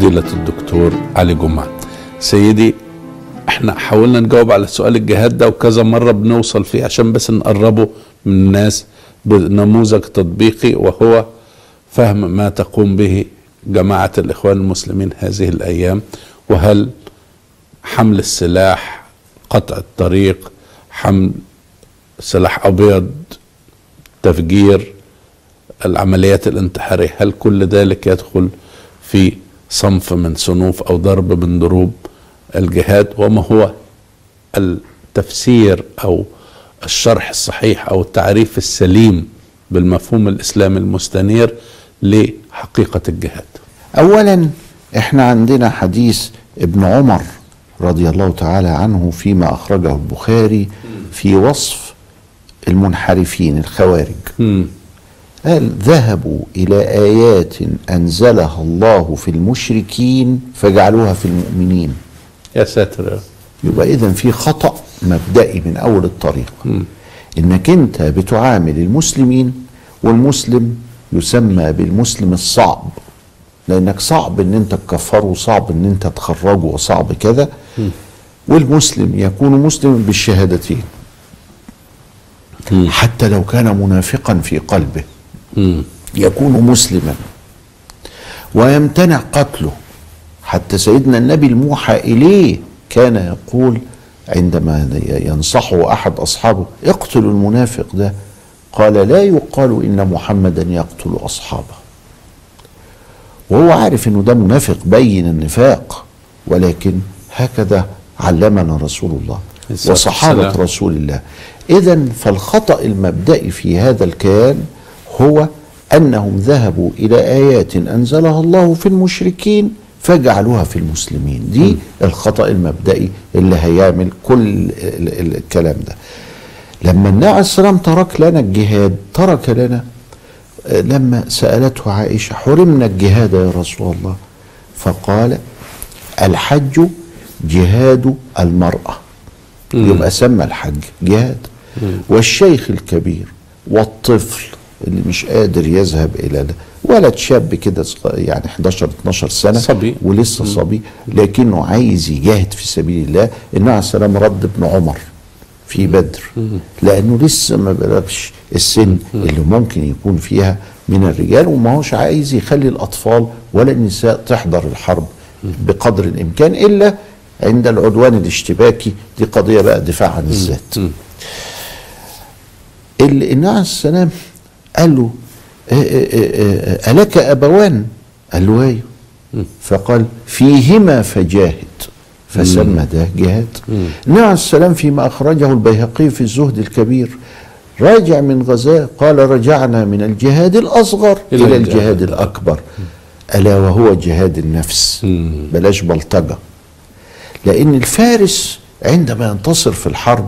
فضيلة الدكتور علي جمعة سيدي احنا حاولنا نجاوب على سؤال الجهاد ده وكذا مرة بنوصل فيه عشان بس نقربه من الناس بنموذج تطبيقي وهو فهم ما تقوم به جماعة الإخوان المسلمين هذه الأيام وهل حمل السلاح قطع الطريق حمل سلاح أبيض تفجير العمليات الانتحارية هل كل ذلك يدخل في صنف من صنوف أو ضرب من ضروب الجهاد وما هو التفسير أو الشرح الصحيح أو التعريف السليم بالمفهوم الإسلامي المستنير لحقيقة الجهاد اولا احنا عندنا حديث ابن عمر رضي الله تعالى عنه فيما اخرجه البخاري في وصف المنحرفين الخوارج مم. قال ذهبوا الى ايات انزلها الله في المشركين فجعلوها في المؤمنين يا ساتر يا رب. يبقى اذا في خطا مبدئي من اول الطريق مم. انك انت بتعامل المسلمين والمسلم يسمى بالمسلم الصعب لانك صعب ان انت تكفره وصعب ان انت تخرجه وصعب كذا والمسلم يكون مسلما بالشهادتين مم. حتى لو كان منافقا في قلبه مم. يكون مسلما ويمتنع قتله حتى سيدنا النبي الموحى اليه كان يقول عندما ينصحه احد اصحابه اقتلوا المنافق ده قال لا يقال ان محمدا يقتل اصحابه وهو عارف انه ده منافق بين النفاق ولكن هكذا علمنا رسول الله الصلاة وصحابه والسلام. رسول الله اذا فالخطا المبدئي في هذا الكيان هو انهم ذهبوا الى ايات انزلها الله في المشركين فجعلوها في المسلمين دي الخطا المبدئي اللي هيعمل كل ال- ال- الكلام ده لما النبي عليه السلام ترك لنا الجهاد ترك لنا آه، لما سالته عائشه حرمنا الجهاد يا رسول الله فقال الحج جهاد المراه يبقى سمى الحج جهاد والشيخ الكبير والطفل اللي مش قادر يذهب الى ده ولد شاب كده صغ- يعني 11 12 سنه صبي. ولسه صبي لكنه عايز يجاهد في سبيل الله النبي عليه السلام رد ابن عمر في بدر لانه لسه ما بلغش السن اللي ممكن يكون فيها من الرجال وما هوش عايز يخلي الاطفال ولا النساء تحضر الحرب بقدر الامكان الا عند العدوان الاشتباكي دي قضيه بقى دفاع عن الذات اللي النبي عليه السلام قال له آه، آه، آه، آه، ألك أبوان؟ قال له أيوه فقال فيهما فجاهد فسمى ده جهاد النبي عليه السلام فيما أخرجه البيهقي في الزهد الكبير راجع من غزاة قال رجعنا من الجهاد الأصغر إلى إلى, الجهاد الجهاد الأكبر ألا وهو جهاد النفس مم. بلاش بلطجة لأن الفارس عندما ينتصر في الحرب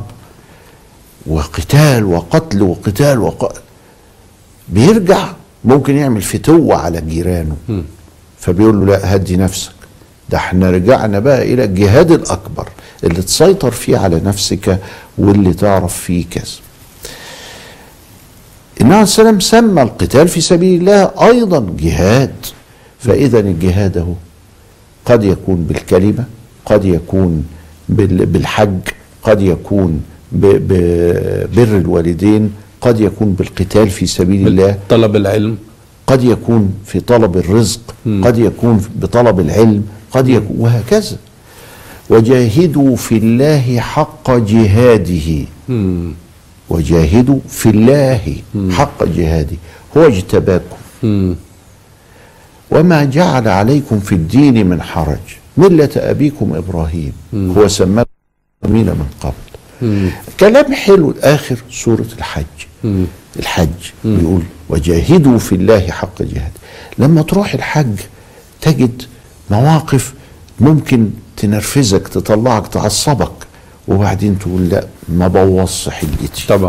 وقتال وقتل وقتال وقتل بيرجع ممكن يعمل فتوة على جيرانه فبيقول له لا هدي نفسك ده احنا رجعنا بقى الى الجهاد الاكبر اللي تسيطر فيه على نفسك واللي تعرف فيه كذا النبي عليه السلام سمى القتال في سبيل الله ايضا جهاد فاذا الجهاد هو قد يكون بالكلمه قد يكون بال- بالحج قد يكون ب- ببر الوالدين قد يكون بالقتال في سبيل الله طلب العلم قد يكون في طلب الرزق قد يكون بطلب العلم قد يكون وهكذا وجاهدوا في الله حق جهاده مم. وجاهدوا في الله حق جهاده هو اجتباكم مم. وما جعل عليكم في الدين من حرج ملة أبيكم إبراهيم هو سماكم مين من قبل مم. كلام حلو آخر سورة الحج مم. الحج بيقول وجاهدوا في الله حق جهاد لما تروح الحج تجد مواقف ممكن تنرفزك تطلعك تعصبك وبعدين تقول لا ما بوظش حجتي طبعا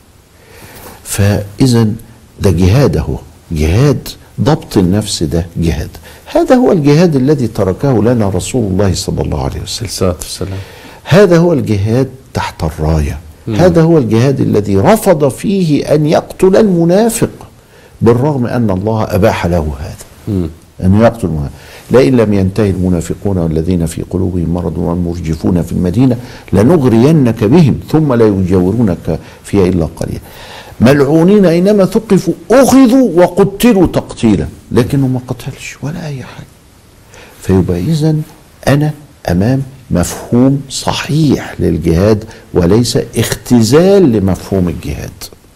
فاذا ده جهاد اهو جهاد ضبط النفس ده جهاد هذا هو الجهاد الذي تركه لنا رسول الله صلى الله عليه وسلم الصلاة والسلام هذا هو الجهاد تحت الرايه هذا هو الجهاد الذي رفض فيه ان يقتل المنافق بالرغم ان الله اباح له هذا أنه يقتل المنافق لئن لم ينتهي المنافقون والذين في قلوبهم مرض والمرجفون في المدينة لنغرينك بهم ثم لا يجاورونك فيها إلا قليلا ملعونين أينما ثقفوا أخذوا وقتلوا تقتيلا لكنه ما قتلش ولا أي حاجة فيبقى إذا أنا أمام مفهوم صحيح للجهاد وليس اختزال لمفهوم الجهاد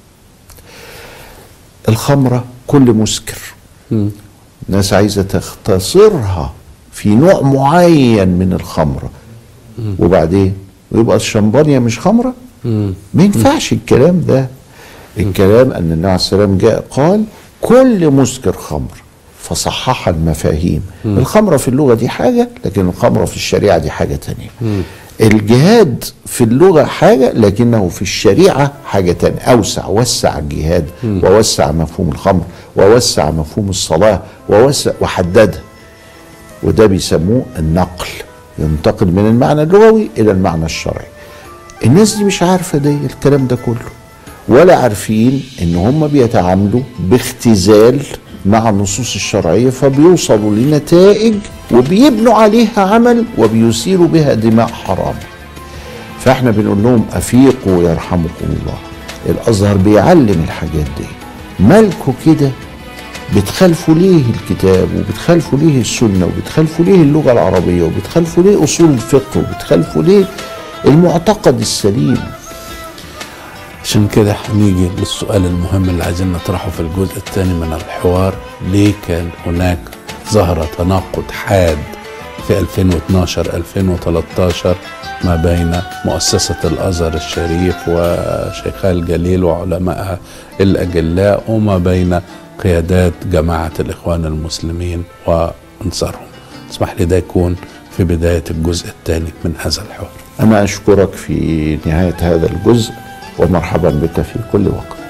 الخمرة كل مسكر ناس عايزة تختصرها في نوع معين من الخمرة وبعدين ويبقى الشمبانيا مش خمرة ما ينفعش الكلام ده الكلام أن النبي عليه السلام جاء قال كل مسكر خمر فصحح المفاهيم الخمرة في اللغة دي حاجة لكن الخمرة في الشريعة دي حاجة تانية الجهاد في اللغة حاجة لكنه في الشريعة حاجة تانية أوسع وسع الجهاد ووسع مفهوم الخمر ووسع مفهوم الصلاة ووسع وحددها وده بيسموه النقل ينتقل من المعنى اللغوي إلى المعنى الشرعي الناس دي مش عارفة ده الكلام ده كله ولا عارفين ان هم بيتعاملوا باختزال مع النصوص الشرعيه فبيوصلوا لنتائج وبيبنوا عليها عمل وبيثيروا بها دماء حرام فاحنا بنقول لهم افيقوا يرحمكم الله الازهر بيعلم الحاجات دي مالكوا كده بتخالفوا ليه الكتاب وبتخالفوا ليه السنه وبتخالفوا ليه اللغه العربيه وبتخالفوا ليه اصول الفقه وبتخالفوا ليه المعتقد السليم عشان كده هنيجي للسؤال المهم اللي عايزين نطرحه في الجزء الثاني من الحوار ليه كان هناك ظهر تناقض حاد في 2012 2013 ما بين مؤسسة الأزهر الشريف وشيخها الجليل وعلمائها الأجلاء وما بين قيادات جماعة الإخوان المسلمين وأنصارهم اسمح لي ده يكون في بداية الجزء الثاني من هذا الحوار أنا أشكرك في نهاية هذا الجزء ومرحبا بك في كل وقت